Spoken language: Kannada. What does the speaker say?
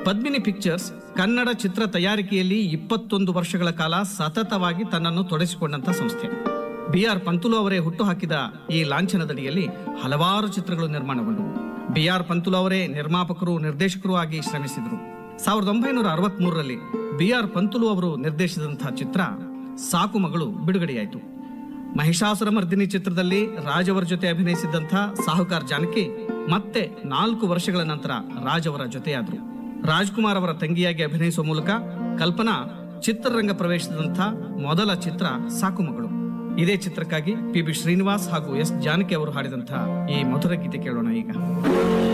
ಪದ್ಮಿನಿ ಪಿಕ್ಚರ್ಸ್ ಕನ್ನಡ ಚಿತ್ರ ತಯಾರಿಕೆಯಲ್ಲಿ ಇಪ್ಪತ್ತೊಂದು ವರ್ಷಗಳ ಕಾಲ ಸತತವಾಗಿ ತನ್ನನ್ನು ತೊಡಗಿಸಿಕೊಂಡಂತ ಸಂಸ್ಥೆ ಬಿ ಆರ್ ಪಂತುಲು ಅವರೇ ಹುಟ್ಟುಹಾಕಿದ ಈ ಲಾಂಛನದಡಿಯಲ್ಲಿ ಹಲವಾರು ಚಿತ್ರಗಳು ನಿರ್ಮಾಣಗೊಂಡವು ಬಿ ಆರ್ ಪಂತುಲು ಅವರೇ ನಿರ್ಮಾಪಕರು ನಿರ್ದೇಶಕರು ಆಗಿ ಶ್ರಮಿಸಿದರು ಸಾವಿರದ ಒಂಬೈನೂರ ಅರವತ್ತ್ ಮೂರರಲ್ಲಿ ಬಿ ಆರ್ ಪಂತುಲು ಅವರು ನಿರ್ದೇಶಿಸಿದಂತಹ ಚಿತ್ರ ಸಾಕು ಮಗಳು ಬಿಡುಗಡೆಯಾಯಿತು ಮಹಿಷಾಸುರ ಮರ್ದಿನಿ ಚಿತ್ರದಲ್ಲಿ ರಾಜ್ ಅವರ ಜೊತೆ ಅಭಿನಯಿಸಿದ್ದಂಥ ಸಾಹುಕಾರ್ ಜಾನಕಿ ಮತ್ತೆ ನಾಲ್ಕು ವರ್ಷಗಳ ನಂತರ ರಾಜ್ ಅವರ ಜೊತೆಯಾದರು ರಾಜ್ಕುಮಾರ್ ಅವರ ತಂಗಿಯಾಗಿ ಅಭಿನಯಿಸುವ ಮೂಲಕ ಕಲ್ಪನಾ ಚಿತ್ರರಂಗ ಪ್ರವೇಶಿಸಿದಂಥ ಮೊದಲ ಚಿತ್ರ ಸಾಕು ಮಗಳು ಇದೇ ಚಿತ್ರಕ್ಕಾಗಿ ಪಿ ಬಿ ಶ್ರೀನಿವಾಸ್ ಹಾಗೂ ಎಸ್ ಜಾನಕಿ ಅವರು ಹಾಡಿದಂಥ ಈ ಮಧುರ ಗೀತೆ ಕೇಳೋಣ ಈಗ